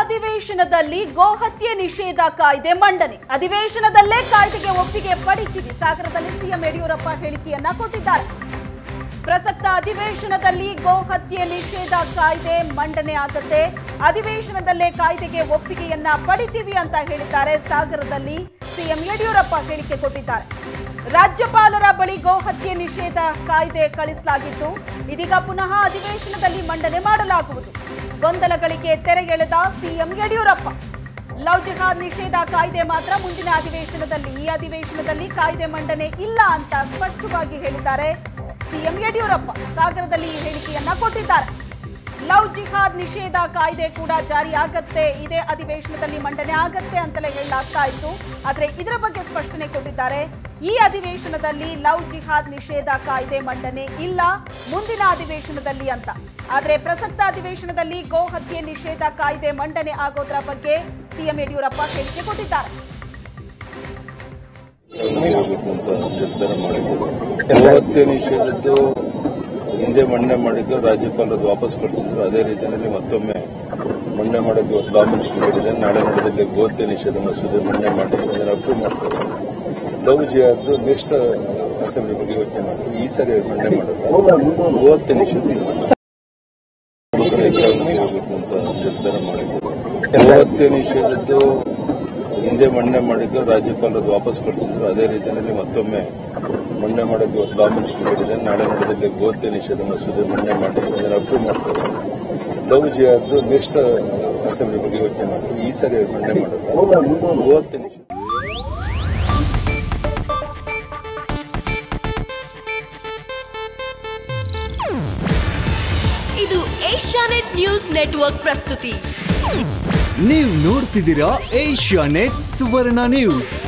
ಅಧಿವೇಶನದಲ್ಲಿ ಗೋಹತ್ಯೆ ನಿಷೇಧ ಕಾಯ್ದೆ ಮಂಡನೆ ಅಧಿವೇಶನದಲ್ಲೇ ಕಾಯ್ದೆಗೆ ಒಪ್ಪಿಗೆ ಪಡಿತೀವಿ ಸಾಗರದಲ್ಲಿ ಸಿಎಂ ಯಡಿಯೂರಪ್ಪ ಹೇಳಿಕೆಯನ್ನ ಕೊಟ್ಟಿದ್ದಾರೆ ಪ್ರಸಕ್ತ ಅಧಿವೇಶನದಲ್ಲಿ ಗೋಹತ್ಯೆ ನಿಷೇಧ ಕಾಯ್ದೆ ಮಂಡನೆ ಆಗುತ್ತೆ ಅಧಿವೇಶನದಲ್ಲೇ ಕಾಯ್ದೆಗೆ ಒಪ್ಪಿಗೆಯನ್ನ ಪಡಿತೀವಿ ಅಂತ ಹೇಳಿದ್ದಾರೆ ಸಾಗರದಲ್ಲಿ ಸಿಎಂ ಯಡಿಯೂರಪ್ಪ ಹೇಳಿಕೆ ಕೊಟ್ಟಿದ್ದಾರೆ ರಾಜ್ಯಪಾಲರ ಬಳಿ ಗೋಹತ್ಯೆ ನಿಷೇಧ ಕಾಯ್ದೆ ಕಳಿಸಲಾಗಿದ್ದು ಇದೀಗ ಪುನಃ ಅಧಿವೇಶನದಲ್ಲಿ ಮಂಡನೆ ಮಾಡಲಾಗುವುದು ಗೊಂದಲಗಳಿಗೆ ತೆರೆ ಎಳೆದ ಸಿಎಂ ಯಡಿಯೂರಪ್ಪ ಲವ್ ಜಿಹಾದ್ ನಿಷೇಧ ಕಾಯ್ದೆ ಮಾತ್ರ ಮುಂದಿನ ಅಧಿವೇಶನದಲ್ಲಿ ಈ ಅಧಿವೇಶನದಲ್ಲಿ ಕಾಯ್ದೆ ಮಂಡನೆ ಇಲ್ಲ ಅಂತ ಸ್ಪಷ್ಟವಾಗಿ ಹೇಳಿದ್ದಾರೆ ಸಿಎಂ ಯಡಿಯೂರಪ್ಪ ಸಾಗರದಲ್ಲಿ ಈ ಹೇಳಿಕೆಯನ್ನ ಕೊಟ್ಟಿದ್ದಾರೆ ಲವ್ ಜಿಹಾದ್ ನಿಷೇಧ ಕಾಯ್ದೆ ಕೂಡ ಜಾರಿ ಆಗತ್ತೆ ಇದೇ ಅಧಿವೇಶನದಲ್ಲಿ ಮಂಡನೆ ಆಗತ್ತೆ ಅಂತಲೇ ಹೇಳಲಾಗ್ತಾ ಇತ್ತು ಆದ್ರೆ ಇದರ ಬಗ್ಗೆ ಸ್ಪಷ್ಟನೆ ಕೊಟ್ಟಿದ್ದಾರೆ ಈ ಅಧಿವೇಶನದಲ್ಲಿ ಲವ್ ಜಿಹಾದ್ ನಿಷೇಧ ಕಾಯ್ದೆ ಮಂಡನೆ ಇಲ್ಲ ಮುಂದಿನ ಅಧಿವೇಶನದಲ್ಲಿ ಅಂತ ಆದ್ರೆ ಪ್ರಸಕ್ತ ಅಧಿವೇಶನದಲ್ಲಿ ಗೋ ಹತ್ಯೆ ನಿಷೇಧ ಕಾಯ್ದೆ ಮಂಡನೆ ಆಗೋದ್ರ ಬಗ್ಗೆ ಸಿಎಂ ಯಡಿಯೂರಪ್ಪ ಹೇಳಿಕೆ ಕೊಟ್ಟಿದ್ದಾರೆ ಹೋಗ್ಬೇಕು ಅಂತ ನಿರ್ಧಾರ ಮಾಡಿದ್ರು ಹತ್ಯೆ ನಿಷೇಧದ್ದು ಹಿಂದೆ ಮಂಡನೆ ಮಾಡಿದ್ದು ರಾಜ್ಯಪಾಲರು ವಾಪಸ್ ಕಳಿಸಿದ್ರು ಅದೇ ರೀತಿಯಲ್ಲಿ ಮತ್ತೊಮ್ಮೆ ಮಂಡನೆ ಮಾಡೋದು ಇವತ್ತು ಲಾ ಮಿನಿಸ್ಟರ್ ಹೇಳಿದೆ ನಾಳೆ ನಡೆದಲ್ಲಿ ಗೋಹತ್ಯೆ ನಿಷೇಧ ಮಸೂದೆ ಮಂಡನೆ ಮಾಡಿ ಅದನ್ನು ಅಪ್ರೂವ್ ಮಾಡ್ತಾರೆ ಲವ್ ಜಿಯಾದ್ದು ನೆಕ್ಸ್ಟ್ ಅಸೆಂಬ್ಲಿ ಬಗ್ಗೆ ಯೋಚನೆ ಮಾಡ್ತೀವಿ ಈ ಸರಿ ಮಂಡನೆ ಮಾಡೋದು ಗೋಹತ್ಯೆ ನಿಷೇಧ ಇಲ್ಲ. ಹೋಗ್ಬೇಕು ಅಂತ ನಿರ್ಧಾರ ಮಾಡಿದ್ರು ಹತ್ಯೆ ನಿಷೇಧದ್ದು ಹಿಂದೆ ಮಂಡನೆ ಮಾಡಿದ್ದು ರಾಜ್ಯಪಾಲರು ವಾಪಸ್ ಕಳಿಸಿದ್ರು ಅದೇ ರೀತಿಯಲ್ಲಿ ಮತ್ತೊಮ್ಮೆ ಮಂಡನೆ ಮಾಡೋದು ಇವತ್ತು ಲಾ ಮಿನಿಸ್ಟರ್ ಹೇಳಿದೆ ನಾಳೆ ನಡೆದಲ್ಲಿ ಗೋಹತ್ಯೆ ನಿಷೇಧ ಮಸೂದೆ ಮಂಡನೆ ಮಾಡಿ ಅದನ್ನು ಅಪ್ರೂವ್ ಮಾಡ್ತಾರೆ ಲವ್ ಜಿಯಾದ್ದು ನೆಕ್ಸ್ಟ್ ಅಸೆಂಬ್ಲಿ ಬಗ್ಗೆ ಯೋಚನೆ ಮಾಡ್ತೀವಿ ಈ ಸರಿ ಮಂಡನೆ ಮಾಡೋದು ಗೋಹತ್ಯೆ ನಿಷೇಧ ಇದು ಏಷ್ಯಾನೆಟ್ ನ್ಯೂಸ್ ನೆಟ್ವರ್ಕ್ ಪ್ರಸ್ತುತಿ ನೀವು ನೋಡ್ತಿದ್ದೀರಾ ಏಷ್ಯಾ ನೆಟ್ ಸುವರ್ಣ ನ್ಯೂಸ್